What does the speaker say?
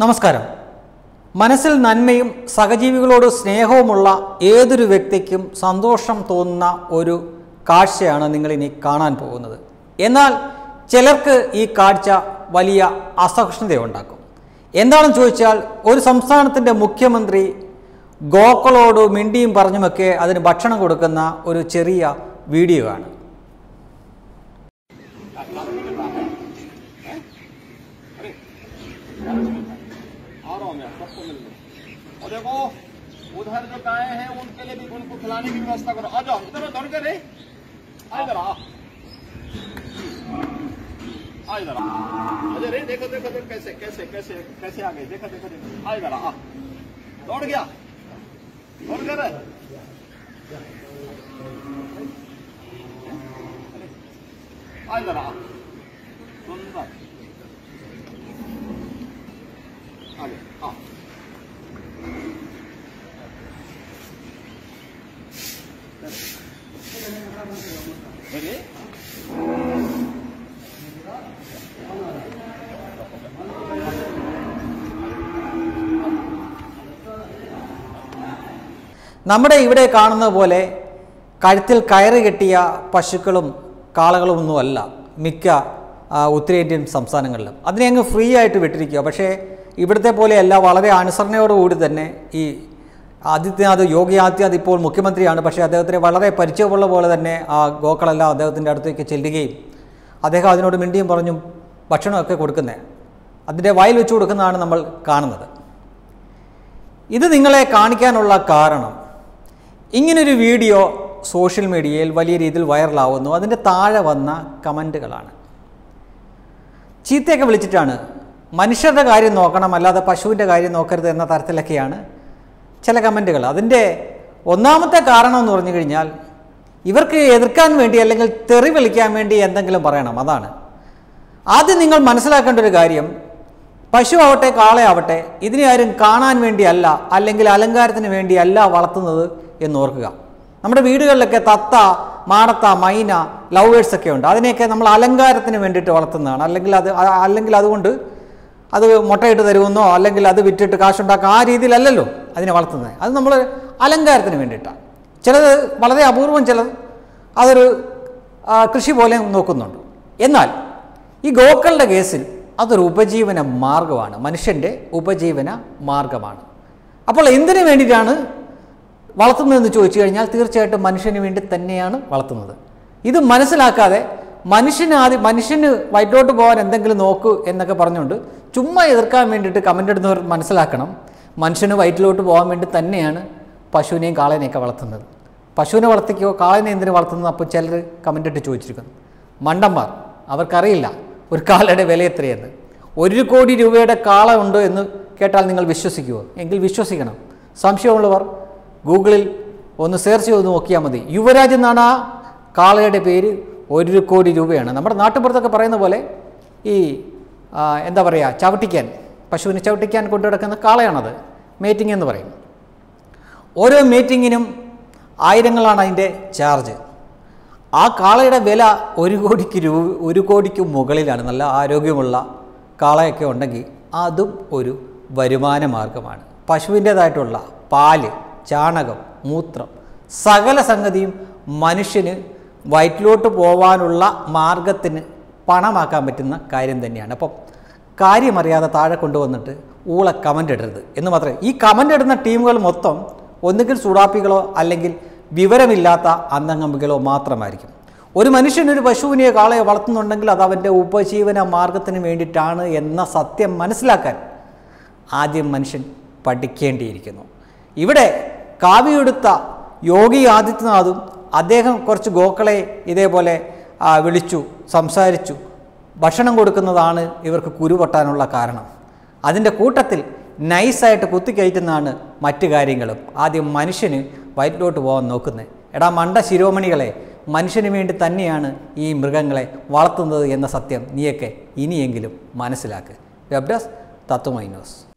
നമസ്കാരം മനസ്സിൽ നന്മയും സഹജീവികളോട് സ്നേഹവുമുള്ള ഏതൊരു വ്യക്തിക്കും സന്തോഷം തോന്നുന്ന ഒരു കാഴ്ചയാണ് നിങ്ങളിനി കാണാൻ പോകുന്നത് എന്നാൽ ചിലർക്ക് ഈ കാഴ്ച വലിയ അസഹിഷ്ണുതയുണ്ടാക്കും എന്താണെന്ന് ചോദിച്ചാൽ ഒരു സംസ്ഥാനത്തിൻ്റെ മുഖ്യമന്ത്രി ഗോക്കളോട് മിണ്ടിയും പറഞ്ഞുമൊക്കെ അതിന് ഭക്ഷണം കൊടുക്കുന്ന ഒരു ചെറിയ വീഡിയോ ആണ് आ रहा हूँ मैं सबको मिलने और देखो उधर जो गाय हैं उनके लिए भी उनको खिलाने की व्यवस्था करो आ जाओ इधर दौड़ के रे आ इधर आ आ इधर आ अजय रे देखो देखो देखो कैसे कैसे कैसे कैसे आ गए देखो देखो देखो आ इधर आ दौड़ गया दौड़ कर आ इधर आ सुंदर आगे हाँ अरे നമ്മുടെ ഇവിടെ കാണുന്ന പോലെ കഴുത്തിൽ കയറ് കെട്ടിയ പശുക്കളും കാളകളും ഒന്നുമല്ല മിക്ക ആ, ഉത്തരേന്ത്യൻ സംസ്ഥാനങ്ങളിലും അതിനെ അങ്ങ് ഫ്രീ ആയിട്ട് വിട്ടിരിക്കുക പക്ഷേ ഇവിടുത്തെ പോലെയല്ല വളരെ അനുസരണയോടുകൂടി തന്നെ ഈ ആദിത്യനാഥ് യോഗി ആദിത്യനാഥ് ഇപ്പോൾ മുഖ്യമന്ത്രിയാണ് പക്ഷേ അദ്ദേഹത്തിന് വളരെ പരിചയമുള്ള പോലെ തന്നെ ആ ഗോക്കളെല്ലാം അദ്ദേഹത്തിൻ്റെ അടുത്തേക്ക് ചെല്ലുകയും അദ്ദേഹം അതിനോട് മിണ്ടിയും പറഞ്ഞും ഭക്ഷണമൊക്കെ കൊടുക്കുന്നത് അതിൻ്റെ വായിൽ വെച്ച് കൊടുക്കുന്നതാണ് നമ്മൾ കാണുന്നത് ഇത് നിങ്ങളെ കാണിക്കാനുള്ള കാരണം ഇങ്ങനൊരു വീഡിയോ സോഷ്യൽ മീഡിയയിൽ വലിയ രീതിയിൽ വൈറലാവുന്നു അതിൻ്റെ താഴെ വന്ന കമൻറ്റുകളാണ് ചീത്തയൊക്കെ വിളിച്ചിട്ടാണ് മനുഷ്യരുടെ കാര്യം നോക്കണം അല്ലാതെ പശുവിൻ്റെ കാര്യം നോക്കരുത് എന്ന തരത്തിലൊക്കെയാണ് ചില കമൻറ്റുകൾ അതിൻ്റെ ഒന്നാമത്തെ കാരണം എന്ന് പറഞ്ഞു കഴിഞ്ഞാൽ ഇവർക്ക് എതിർക്കാൻ വേണ്ടി അല്ലെങ്കിൽ തെറി വിളിക്കാൻ വേണ്ടി എന്തെങ്കിലും പറയണം അതാണ് ആദ്യം നിങ്ങൾ മനസ്സിലാക്കേണ്ട ഒരു കാര്യം പശു ആവട്ടെ കാളയാവട്ടെ ഇതിനെ ആരും കാണാൻ വേണ്ടിയല്ല അല്ലെങ്കിൽ അലങ്കാരത്തിന് വേണ്ടിയല്ല വളർത്തുന്നത് എന്ന് ഓർക്കുക നമ്മുടെ വീടുകളിലൊക്കെ തത്ത മാടത്ത മൈന ലവേഴ്സ് ഒക്കെ ഉണ്ട് അതിനെയൊക്കെ നമ്മൾ അലങ്കാരത്തിന് വേണ്ടിയിട്ട് വളർത്തുന്നതാണ് അല്ലെങ്കിൽ അത് അ- അല്ലെങ്കിൽ അതുകൊണ്ട് അത് മുട്ടയിട്ട് തരുമെന്നോ അല്ലെങ്കിൽ അത് വിറ്റിട്ട് കാശുണ്ടാക്കുക ആ രീതിയിലല്ലല്ലോ അതിനെ വളർത്തുന്നത് അത് നമ്മൾ അലങ്കാരത്തിന് വേണ്ടിയിട്ടാണ് ചിലത് വളരെ അപൂർവം ചിലത് അതൊരു ആ, കൃഷി പോലെ നോക്കുന്നുണ്ട് എന്നാൽ ഈ ഗോക്കളുടെ കേസിൽ അതൊരു ഉപജീവന മാർഗമാണ് മനുഷ്യൻ്റെ ഉപജീവന മാർഗമാണ് അപ്പോൾ എന്തിനു വേണ്ടിയിട്ടാണ് വളർത്തുന്നതെന്ന് ചോദിച്ചു കഴിഞ്ഞാൽ തീർച്ചയായിട്ടും മനുഷ്യന് വേണ്ടി തന്നെയാണ് വളർത്തുന്നത് ഇത് മനസ്സിലാക്കാതെ മനുഷ്യന് ആദ്യം മനുഷ്യന് വയറ്റോട്ട് പോകാൻ എന്തെങ്കിലും നോക്കൂ എന്നൊക്കെ പറഞ്ഞുകൊണ്ട് ചുമ്മാ എതിർക്കാൻ വേണ്ടിയിട്ട് കമൻ്റ് ഇടുന്നവർ മനസ്സിലാക്കണം മനുഷ്യന് വയറ്റിലോട്ട് പോകാൻ വേണ്ടി തന്നെയാണ് പശുവിനെയും കാളേനെയൊക്കെ വളർത്തുന്നത് പശുവിനെ വളർത്തിക്കോ കാളേനെ എന്തിനു വളർത്തുന്നത് അപ്പോൾ ചിലർ കമൻ്റ് ഇട്ട് ചോദിച്ചിരിക്കുന്നു മണ്ടന്മാർ അവർക്കറിയില്ല ഒരു കാളയുടെ വില എത്രയെന്ന് ഒരു കോടി രൂപയുടെ കാള ഉണ്ട് എന്ന് കേട്ടാൽ നിങ്ങൾ വിശ്വസിക്കുമോ എങ്കിൽ വിശ്വസിക്കണം സംശയമുള്ളവർ ഗൂഗിളിൽ ഒന്ന് സെർച്ച് ചെയ്ത് നോക്കിയാൽ മതി യുവരാജ് എന്നാണ് ആ കാളയുടെ പേര് ഒരു കോടി രൂപയാണ് നമ്മുടെ നാട്ടുപുറത്തൊക്കെ പറയുന്ന പോലെ ഈ ആ, എന്താ പറയുക ചവിട്ടിക്കാൻ പശുവിനെ ചവിട്ടിക്കാൻ കൊണ്ടു കിടക്കുന്ന കാളയാണത് മേറ്റിംഗ് എന്ന് പറയും ഓരോ മീറ്റിങ്ങിനും ആയിരങ്ങളാണ് അതിൻ്റെ ചാർജ് ആ കാളയുടെ വില ഒരു കോടിക്ക് രൂപ ഒരു കോടിക്ക് മുകളിലാണ് നല്ല ആരോഗ്യമുള്ള കാളയൊക്കെ ഉണ്ടെങ്കിൽ അതും ഒരു വരുമാന മാർഗമാണ് പശുവിൻ്റേതായിട്ടുള്ള പാല് ചാണകം മൂത്രം സകല സംഗതിയും മനുഷ്യന് വയറ്റിലോട്ട് പോവാനുള്ള മാർഗത്തിന് പണമാക്കാൻ പറ്റുന്ന കാര്യം തന്നെയാണ് അപ്പം കാര്യമറിയാതെ താഴെ കൊണ്ടുവന്നിട്ട് ഊള കമൻ്റ് ഇടരുത് എന്ന് മാത്രമേ ഈ കമൻ്റ് ഇടുന്ന ടീമുകൾ മൊത്തം ഒന്നുകിൽ സുഡാപ്പികളോ അല്ലെങ്കിൽ വിവരമില്ലാത്ത അന്തംഗമ്പികളോ മാത്രമായിരിക്കും ഒരു മനുഷ്യൻ ഒരു പശുവിനെയോ കാളയോ വളർത്തുന്നുണ്ടെങ്കിൽ അത് അവൻ്റെ ഉപജീവന മാർഗത്തിന് വേണ്ടിയിട്ടാണ് എന്ന സത്യം മനസ്സിലാക്കാൻ ആദ്യം മനുഷ്യൻ പഠിക്കേണ്ടിയിരിക്കുന്നു ഇവിടെ കാവ്യെടുത്ത യോഗി ആദിത്യനാഥും അദ്ദേഹം കുറച്ച് ഗോക്കളെ ഇതേപോലെ ആ, വിളിച്ചു സംസാരിച്ചു ഭക്ഷണം കൊടുക്കുന്നതാണ് ഇവർക്ക് കുരുപൊട്ടാനുള്ള കാരണം അതിൻ്റെ കൂട്ടത്തിൽ നൈസായിട്ട് കുത്തിക്കയറ്റുന്നതാണ് മറ്റു കാര്യങ്ങളും ആദ്യം മനുഷ്യന് വയറ്റിലോട്ട് പോകാൻ നോക്കുന്നത് എടാ മണ്ട ശിരോമണികളെ മനുഷ്യന് വേണ്ടി തന്നെയാണ് ഈ മൃഗങ്ങളെ വളർത്തുന്നത് എന്ന സത്യം നീയൊക്കെ ഇനിയെങ്കിലും മനസ്സിലാക്ക് വെബ് ഡെസ്ക് തത്വമൈ ന്യൂസ്